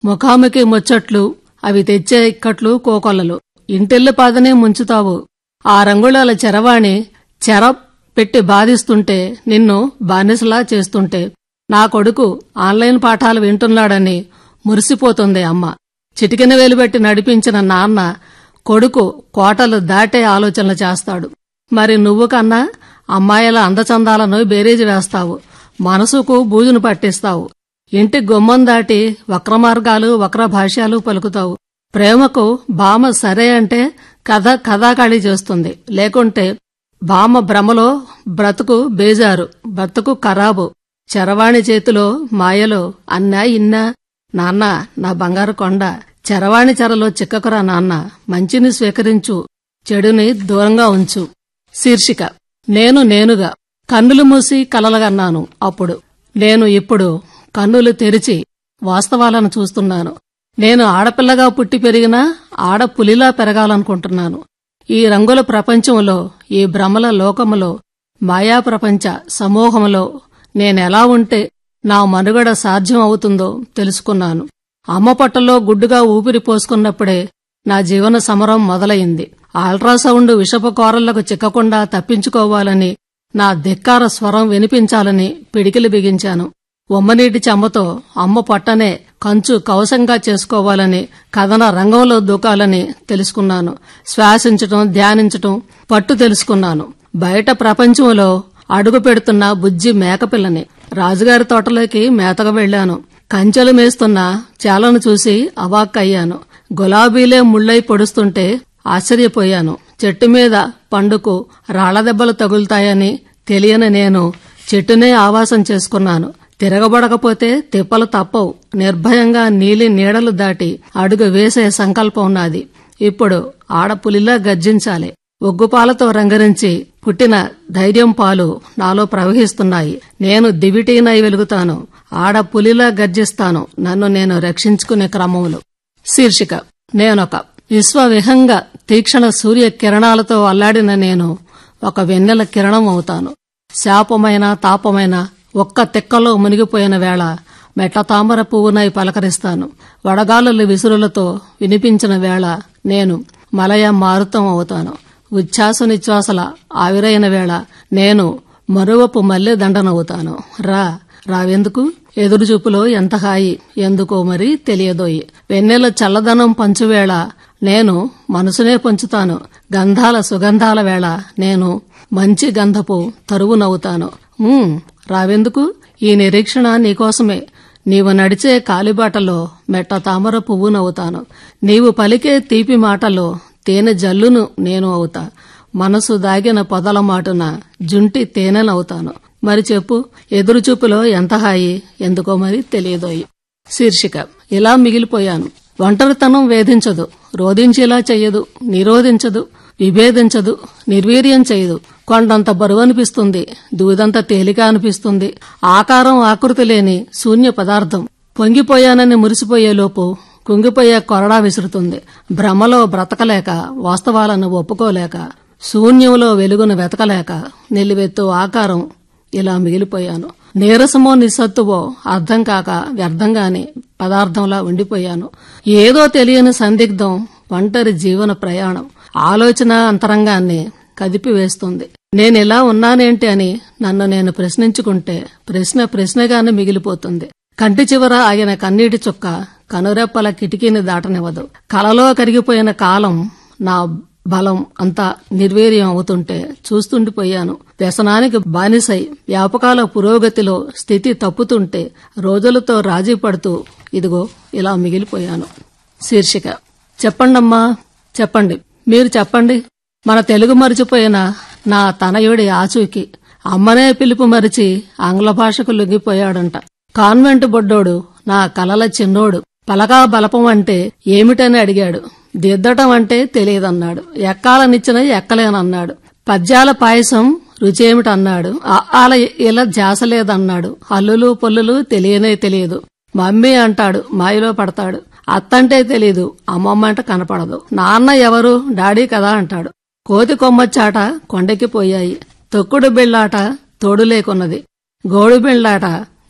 ముఖాముఖి ముచ్చట్లు అవి తెచ్చే ఇక్కట్లు కోకొల్లలు ఇంటిల్లి పాదనే ముంచుతావు ఆ రంగుళాల చెరవాణి చెర పెట్టి బాధిస్తుంటే నిన్ను బానిసలా చేస్తుంటే నా కొడుకు ఆన్లైన్ పాఠాలు వింటున్నాడని మురిసిపోతుంది అమ్మ చిటికెన వేలుబెట్టి నడిపించిన నాన్న కొడుకు కోటలు దాటే ఆలోచనలు చేస్తాడు మరి నువ్వు కన్నా అమ్మాయిల అందచందాలను బేరీజు వేస్తావు మనసుకు బూజును పట్టిస్తావు ఇంటి గుమ్మం దాటి వక్రమార్గాలు వక్ర భాష్యాలు పలుకుతావు ప్రేమకు బామ సరే అంటే కథ కథాకాళి చేస్తుంది లేకుంటే బామ భ్రమలో బ్రతుకు బేజారు బ్రతుకు ఖరాబు చరవాణి చేతిలో మాయలో అన్నా ఇన్నా నాన్న నా బంగారు కొండ చరవాణి చెరలో చిక్కకురా నాన్న మంచిని స్వీకరించు చెడుని దూరంగా ఉంచు శీర్షిక నేను నేనుగా కన్నులు మూసి కలలగన్నాను అప్పుడు నేను ఇప్పుడు కన్నులు తెరిచి వాస్తవాలను చూస్తున్నాను నేను ఆడపిల్లగా పుట్టి పెరిగినా ఆడపులిలా పెరగాలనుకుంటున్నాను ఈ రంగుల ప్రపంచంలో ఈ భ్రమల లోకములో మాయా ప్రపంచ సమూహంలో నేనెలా ఉంటే నా మనుగడ సాధ్యం అవుతుందో తెలుసుకున్నాను అమ్మ పొట్టలో గుడ్డుగా ఊపిరి పోసుకున్నప్పుడే నా జీవన సమరం మొదలైంది అల్ట్రాసౌండ్ విషపు కోరళ్లకు చిక్కకుండా తప్పించుకోవాలని నా ధిక్కార స్వరం వినిపించాలని పిడికిలి బిగించాను ఉమ్మనీటి చెమ్మతో అమ్మ పొట్టనే కంచు కవశంగా చేసుకోవాలని కథన రంగంలో దూకాలని తెలుసుకున్నాను శ్వాసించటం ధ్యానించటం పట్టు తెలుసుకున్నాను బయట ప్రపంచంలో అడుగు పెడుతున్న బుజ్జి మేకపిల్లని రాజుగారి తోటలోకి మేతగా వెళ్లాను కంచెలు మేస్తున్న చాలను చూసి అవాక్కయ్యాను గులాబీలే ముళ్ళై పొడుస్తుంటే ఆశ్చర్యపోయాను చెట్టు మీద పండుకు రాళ్లదెబ్బలు తగులుతాయని తెలియని నేను చెట్టునే ఆవాసం చేసుకున్నాను తిరగబడకపోతే తిప్పలు తప్పవు నిర్భయంగా నీలి నీడలు దాటి అడుగు వేసే సంకల్పం నాది ఇప్పుడు ఆడపులిలా గర్జించాలి ఒగ్గుపాలతో రంగరించి పుట్టిన ధైర్యం పాలు నాలో ప్రవహిస్తున్నాయి నేను దివిటీనై వెలుగుతాను ఆడపులిలా గర్జిస్తాను నన్ను నేను రక్షించుకునే క్రమంలో శీర్షిక నేనొక విశ్వవిహంగా తీక్షణ సూర్య కిరణాలతో అల్లాడిన నేను ఒక వెన్నెల కిరణం అవుతాను శాపమైన తాపమైన ఒక్క తెక్కలో మునిగిపోయిన వేళ మెట్ల తామర పువ్వునై పలకరిస్తాను వడగాలుల విసురులతో వినిపించిన వేళ నేను మలయ మారుతం అవుతాను ఉచ్ఛ్వాస నిశ్వాసల ఆవిరైన వేళ నేను మరువపు మల్లె దండనవుతాను రా రావెందుకు ఎదురుచూపులో ఎంత హాయి ఎందుకో మరి తెలియదోయి వెన్నెల చల్లదనం పంచువేళ నేను మనసునే పంచుతాను గంధాల సుగంధాల వేళ నేను మంచి గంధపు తరువునవుతాను ఉమ్, రావెందుకు ఈ నిరీక్షణ నీకోసమే నీవు నడిచే కాలిబాటలో మెట్ట తామర పువ్వునవుతాను నీవు పలికే తీపి మాటలో తేనె జల్లును నేను అవుతా మనసు దాగిన పొదల మాటున జుంటి తేనెనవుతాను మరి చెప్పు ఎదురుచూపులో ఎంత హాయి ఎందుకో మరి తెలియదోయి శీర్షిక ఇలా మిగిలిపోయాను ఒంటరితనం వేధించదు రోధించేలా చెయ్యదు నిరోధించదు విభేదించదు నిర్వీర్యం చేయదు కొండంత బరువు అనిపిస్తుంది దూదంత తేలిక అనిపిస్తుంది ఆకారం ఆకృతి లేని శూన్య పదార్థం పొంగిపోయానని మురిసిపోయేలోపు కుంగిపోయే కొరడా విసురుతుంది భ్రమలో బ్రతకలేక వాస్తవాలను ఒప్పుకోలేక శూన్యంలో వెలుగును వెతకలేక నిలువెత్తు ఆకారం ఇలా మిగిలిపోయాను నీరసమో నిస్సత్తువో అర్థం కాక వ్యర్థంగానే పదార్థంలా ఉండిపోయాను ఏదో తెలియని సందిగ్ధం ఒంటరి జీవన ప్రయాణం ఆలోచన అంతరంగాన్ని కదిపివేస్తుంది నేనెలా ఉన్నానేంటి అని నన్ను నేను ప్రశ్నించుకుంటే ప్రశ్న ప్రశ్నగానే మిగిలిపోతుంది కంటి చివర ఆగిన కన్నీటి చుక్క కనురెప్పల కిటికీని దాటనివ్వదు కలలో కరిగిపోయిన కాలం నా బలం అంతా నిర్వీర్యం అవుతుంటే చూస్తుండిపోయాను వ్యసనానికి బానిసై వ్యాపకాల పురోగతిలో స్థితి తప్పుతుంటే రోజులతో రాజీ పడుతూ ఇదిగో ఇలా మిగిలిపోయాను శీర్షిక చెప్పండమ్మా చెప్పండి మీరు చెప్పండి మన తెలుగు మరిచిపోయిన నా తనయుడి ఆచూకి అమ్మనే పిలుపు మరిచి ఆంగ్ల భాషకు లొంగిపోయాడంట కాన్వెంట్ బొడ్డోడు నా కలల చిన్నోడు పలకా బలపం అంటే ఏమిటని అడిగాడు దిద్దటం అంటే తెలియదన్నాడు ఎక్కాలనిచ్చిన ఎక్కలేనన్నాడు పద్యాల పాయసం రుచేమిటన్నాడు ఆల ఇలా జాసలేదన్నాడు హల్లులు పొల్లులు తెలియనే తెలియదు మమ్మీ అంటాడు మాయలో పడతాడు అత్తంటే తెలీదు అమ్మమ్మ అంటే కనపడదు నాన్న ఎవరు డాడీ కదా అంటాడు కోతి కొమ్మచ్చాట కొండకి పోయాయి తొక్కుడు బిళ్ళాట తోడు లేకున్నది గోడు బిళ్ళాట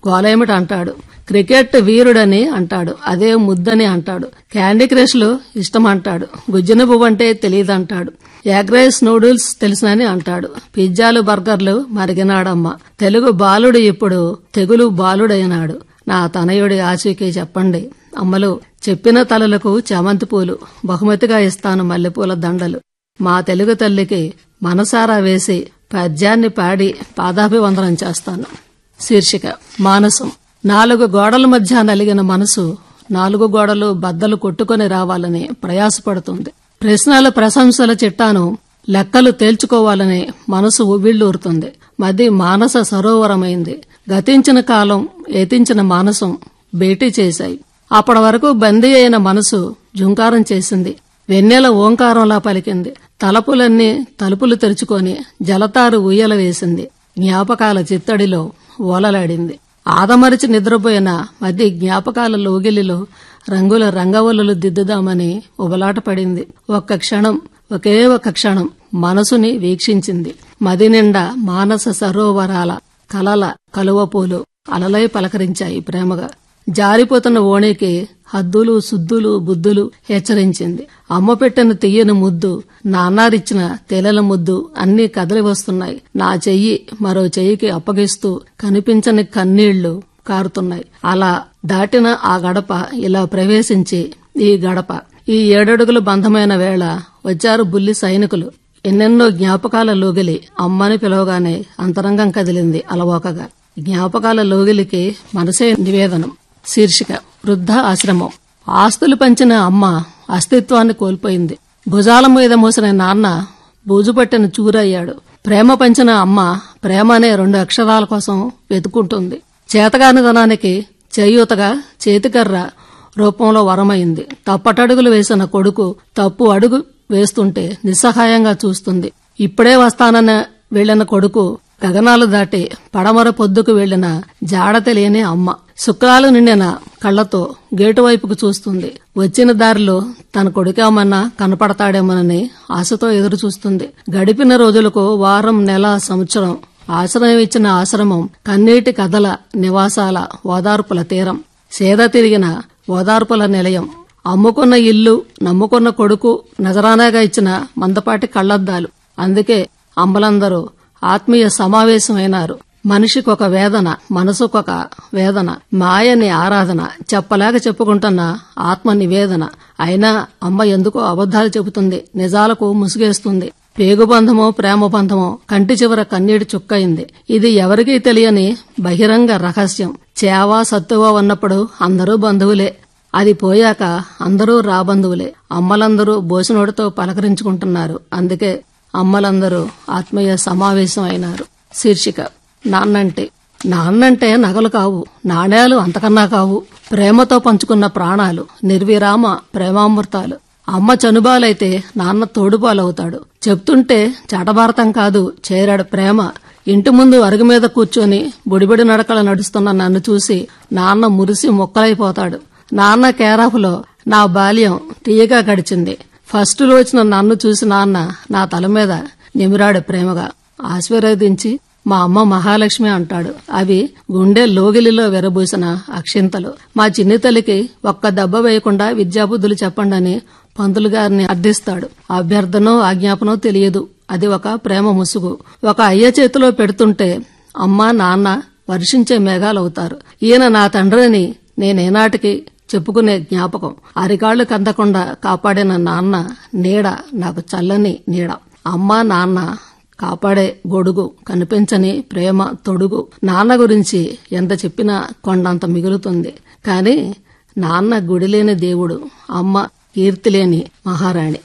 గోలేమిటి అంటాడు క్రికెట్ వీరుడని అంటాడు అదే ముద్దని అంటాడు క్యాండీ క్రష్ లో ఇష్టం అంటాడు గుజ్జన పువ్వు అంటే తెలియదంటాడు ఎగ్ రైస్ నూడిల్స్ తెలుసునని అంటాడు పిజ్జాలు బర్గర్లు మరిగినాడమ్మ తెలుగు బాలుడు ఇప్పుడు తెగులు బాలుడైనాడు నా తనయుడి ఆచూకీ చెప్పండి అమ్మలు చెప్పిన తలలకు చామంతి పూలు బహుమతిగా ఇస్తాను మల్లెపూల దండలు మా తెలుగు తల్లికి మనసారా వేసి పద్యాన్ని పాడి పాదాభివందనం చేస్తాను శీర్షిక మానసం నాలుగు గోడల మధ్య నలిగిన మనసు నాలుగు గోడలు బద్దలు కొట్టుకొని రావాలని ప్రయాసపడుతుంది ప్రశ్నల ప్రశంసల చిట్టాను లెక్కలు తేల్చుకోవాలని మనసు ఉవ్విళ్ళూరుతుంది మది మానస సరోవరమైంది గతించిన కాలం ఏతించిన మానసం భేటీ చేశాయి అప్పటి వరకు బందీ అయిన మనసు జుంకారం చేసింది వెన్నెల ఓంకారంలా పలికింది తలపులన్నీ తలుపులు తెరుచుకొని జలతారు ఉయ్యల వేసింది జ్ఞాపకాల చిత్తడిలో ఓలలాడింది ఆదమరిచి నిద్రపోయిన మధ్య జ్ఞాపకాల లోగిలిలో రంగుల రంగవల్లులు దిద్దుదామని ఉబలాట పడింది ఒక్క క్షణం ఒకే ఒక క్షణం మనసుని వీక్షించింది మది నిండా మానస సరోవరాల కలల కలువపూలు అలలై పలకరించాయి ప్రేమగా జారిపోతున్న ఓణికి హద్దులు సుద్దులు బుద్ధులు హెచ్చరించింది అమ్మ పెట్టిన తీయని ముద్దు నాన్నారిచ్చిన తేలల ముద్దు అన్నీ కదలి వస్తున్నాయి నా చెయ్యి మరో చెయ్యికి అప్పగిస్తూ కనిపించని కన్నీళ్లు కారుతున్నాయి అలా దాటిన ఆ గడప ఇలా ప్రవేశించి ఈ గడప ఈ ఏడడుగులు బంధమైన వేళ వచ్చారు బుల్లి సైనికులు ఎన్నెన్నో జ్ఞాపకాల లోగిలి అమ్మని పిలవగానే అంతరంగం కదిలింది అలవోకగా జ్ఞాపకాల లోగిలికి మనసే నివేదనం శీర్షిక వృద్ధ ఆశ్రమం ఆస్తులు పంచిన అమ్మ అస్తిత్వాన్ని కోల్పోయింది భుజాల మీద మోసిన నాన్న బూజుపట్టిన చూరయ్యాడు ప్రేమ పంచిన అమ్మ ప్రేమ అనే రెండు అక్షరాల కోసం వెతుకుంటుంది చేతగానిదనానికి చేయూతగా చేతికర్ర రూపంలో వరమైంది తప్పటడుగులు వేసిన కొడుకు తప్పు అడుగు వేస్తుంటే నిస్సహాయంగా చూస్తుంది ఇప్పుడే వస్తానన్న వెళ్లిన కొడుకు గగనాలు దాటి పడమర పొద్దుకు వెళ్లిన జాడ తెలియని అమ్మ శుక్రాలు నిండిన కళ్లతో గేటు వైపుకు చూస్తుంది వచ్చిన దారిలో తన కొడుకేమన్నా కనపడతాడేమోనని ఆశతో ఎదురు చూస్తుంది గడిపిన రోజులకు వారం నెల సంవత్సరం ఆశ్రయం ఇచ్చిన ఆశ్రమం కన్నీటి కథల నివాసాల ఓదార్పుల తీరం సేద తిరిగిన ఓదార్పుల నిలయం అమ్ముకున్న ఇల్లు నమ్ముకున్న కొడుకు నజరానాగా ఇచ్చిన మందపాటి కళ్లద్దాలు అందుకే అమ్మలందరూ ఆత్మీయ సమావేశమైనారు మనిషికొక వేదన మనసుకొక వేదన మాయని ఆరాధన చెప్పలేక చెప్పుకుంటున్న ఆత్మ నివేదన అయినా అమ్మ ఎందుకో అబద్ధాలు చెబుతుంది నిజాలకు ముసుగేస్తుంది పేగుబంధమో ప్రేమ బంధమో కంటి చివర కన్నీటి చుక్కయింది ఇది ఎవరికీ తెలియని బహిరంగ రహస్యం చేవా సత్తువా ఉన్నప్పుడు అందరూ బంధువులే అది పోయాక అందరూ రాబంధువులే అమ్మలందరూ బోసినోడితో పలకరించుకుంటున్నారు అందుకే అమ్మలందరూ ఆత్మీయ సమావేశం అయినారు శీర్షిక నాన్నంటే నాన్నంటే నగలు కావు నాణేలు అంతకన్నా కావు ప్రేమతో పంచుకున్న ప్రాణాలు నిర్విరామ ప్రేమామృతాలు అమ్మ చనుబాలైతే నాన్న తోడుపాలవుతాడు చెప్తుంటే చటభారతం కాదు చేరాడు ప్రేమ ఇంటి ముందు అరుగు మీద కూర్చొని బుడిబడి నడకల నడుస్తున్న నన్ను చూసి నాన్న మురిసి మొక్కలైపోతాడు నాన్న కేరాఫ్లో నా బాల్యం తీయగా గడిచింది ఫస్ట్ వచ్చిన నన్ను చూసి నాన్న నా తల మీద నిమిరాడు ప్రేమగా ఆశీర్వదించి మా అమ్మ మహాలక్ష్మి అంటాడు అవి గుండె లోగిలిలో విరబూసిన అక్షింతలు మా చిన్ని తల్లికి ఒక్క దెబ్బ వేయకుండా విద్యాబుద్ధులు చెప్పండని పంతులు గారిని అర్థిస్తాడు అభ్యర్థనో ఆజ్ఞాపనో తెలియదు అది ఒక ప్రేమ ముసుగు ఒక అయ్య చేతిలో పెడుతుంటే అమ్మ నాన్న వర్షించే మేఘాలవుతారు ఈయన నా తండ్రిని నేనేనాటికి చెప్పుకునే జ్ఞాపకం అరికాళ్లు కందకుండా కాపాడిన నాన్న నీడ నాకు చల్లని నీడ అమ్మ నాన్న కాపాడే గొడుగు కనిపించని ప్రేమ తొడుగు నాన్న గురించి ఎంత చెప్పినా కొండంత మిగులుతుంది కాని నాన్న గుడిలేని దేవుడు అమ్మ కీర్తిలేని మహారాణి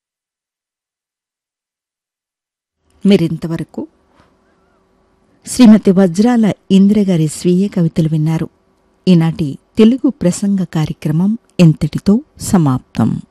మీరింతవరకు శ్రీమతి వజ్రాల ఇందిరగారి స్వీయ కవితలు విన్నారు ఈనాటి తెలుగు ప్రసంగ కార్యక్రమం ఎంతటితో సమాప్తం